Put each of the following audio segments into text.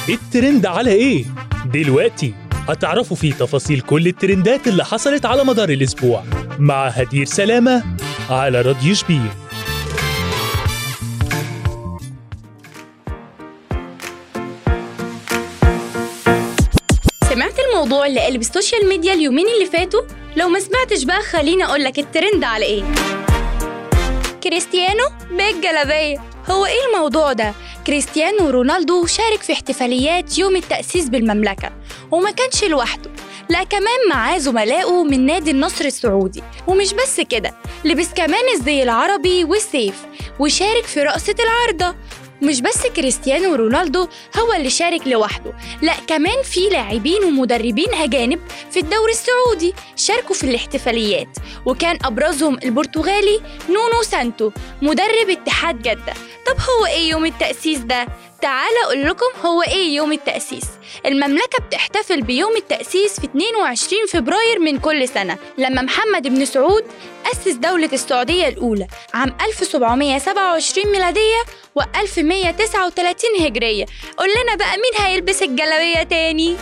الترند على ايه؟ دلوقتي هتعرفوا فيه تفاصيل كل الترندات اللي حصلت على مدار الأسبوع مع هدير سلامة على راديو شبيه سمعت الموضوع اللي قلب السوشيال ميديا اليومين اللي فاتوا؟ لو ما سمعتش بقى خليني أقول لك الترند على إيه كريستيانو بالجلابية هو إيه الموضوع ده؟ كريستيانو رونالدو شارك في احتفاليات يوم التأسيس بالمملكة وما كانش لوحده لا كمان معاه زملائه من نادي النصر السعودي ومش بس كده لبس كمان الزي العربي والسيف وشارك في رقصة العارضة مش بس كريستيانو رونالدو هو اللي شارك لوحده لا كمان في لاعبين ومدربين أجانب في الدوري السعودي شاركوا في الاحتفاليات وكان أبرزهم البرتغالي نونو سانتو مدرب اتحاد جدة طب هو إيه يوم التأسيس ده؟ تعال أقول لكم هو إيه يوم التأسيس المملكة بتحتفل بيوم التأسيس في 22 فبراير من كل سنة لما محمد بن سعود أسس دولة السعودية الأولى عام 1727 ميلادية و 1139 هجرية قول لنا بقى مين هيلبس الجلابية تاني؟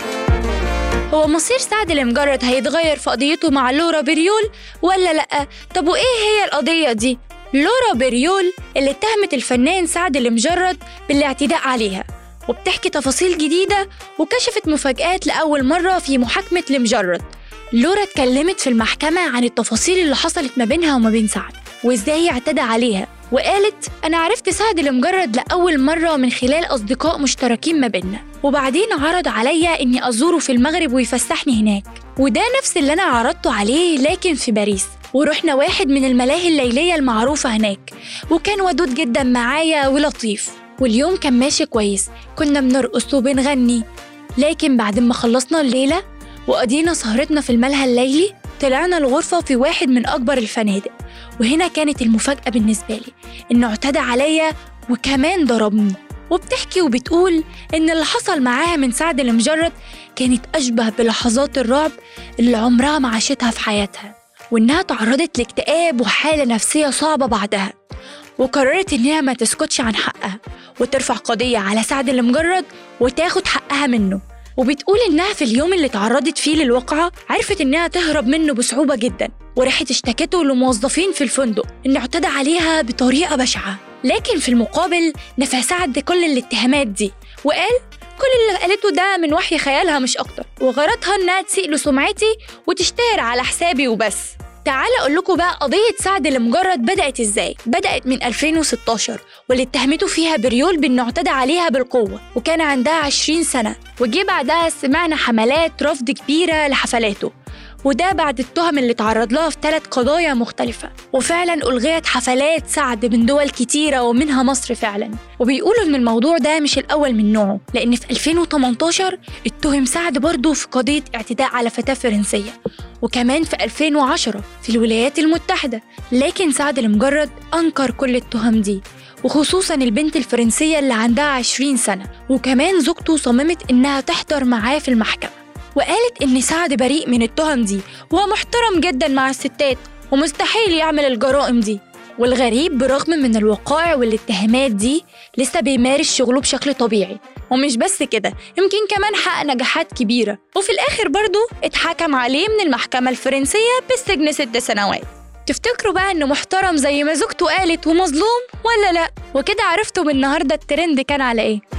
هو مصير سعد المجرد هيتغير في قضيته مع لورا بريول ولا لأ؟ طب وإيه هي القضية دي؟ لورا بريول اللي اتهمت الفنان سعد المجرد بالاعتداء عليها وبتحكي تفاصيل جديدة وكشفت مفاجآت لأول مرة في محاكمة المجرد لورا اتكلمت في المحكمة عن التفاصيل اللي حصلت ما بينها وما بين سعد وإزاي اعتدى عليها وقالت أنا عرفت سعد المجرد لأول مرة من خلال أصدقاء مشتركين ما بيننا وبعدين عرض عليا إني أزوره في المغرب ويفسحني هناك وده نفس اللي أنا عرضته عليه لكن في باريس ورحنا واحد من الملاهي الليلية المعروفة هناك وكان ودود جدا معايا ولطيف واليوم كان ماشي كويس كنا بنرقص وبنغني لكن بعد ما خلصنا الليلة وقضينا سهرتنا في الملهى الليلي طلعنا الغرفة في واحد من أكبر الفنادق وهنا كانت المفاجأة بالنسبة لي إنه اعتدى عليا وكمان ضربني وبتحكي وبتقول إن اللي حصل معاها من سعد المجرد كانت أشبه بلحظات الرعب اللي عمرها ما عاشتها في حياتها وإنها تعرضت لاكتئاب وحالة نفسية صعبة بعدها وقررت إنها ما تسكتش عن حقها وترفع قضية على سعد المجرد وتاخد حقها منه وبتقول إنها في اليوم اللي تعرضت فيه للواقعة عرفت إنها تهرب منه بصعوبة جدا وراحت اشتكته لموظفين في الفندق إن اعتدى عليها بطريقة بشعة لكن في المقابل نفى سعد كل الاتهامات دي وقال كل اللي قالته ده من وحي خيالها مش أكتر وغرضها إنها تسيء لسمعتي وتشتهر على حسابي وبس تعال أقول لكم بقى قضية سعد لمجرد بدأت إزاي؟ بدأت من 2016 واللي اتهمته فيها بريول بإنه اعتدى عليها بالقوة وكان عندها 20 سنة وجي بعدها سمعنا حملات رفض كبيرة لحفلاته وده بعد التهم اللي تعرض لها في ثلاث قضايا مختلفة وفعلا ألغيت حفلات سعد من دول كتيرة ومنها مصر فعلا وبيقولوا إن الموضوع ده مش الأول من نوعه لأن في 2018 اتهم سعد برضه في قضية اعتداء على فتاة فرنسية وكمان في 2010 في الولايات المتحدة لكن سعد المجرد أنكر كل التهم دي وخصوصا البنت الفرنسية اللي عندها 20 سنة وكمان زوجته صممت إنها تحضر معاه في المحكمة وقالت إن سعد بريء من التهم دي وهو محترم جدا مع الستات ومستحيل يعمل الجرائم دي والغريب برغم من الوقائع والاتهامات دي لسه بيمارس شغله بشكل طبيعي ومش بس كده يمكن كمان حقق نجاحات كبيرة وفي الآخر برضه اتحكم عليه من المحكمة الفرنسية بالسجن ست سنوات تفتكروا بقى انه محترم زي ما زوجته قالت ومظلوم ولا لا وكده عرفتوا النهارده الترند كان على ايه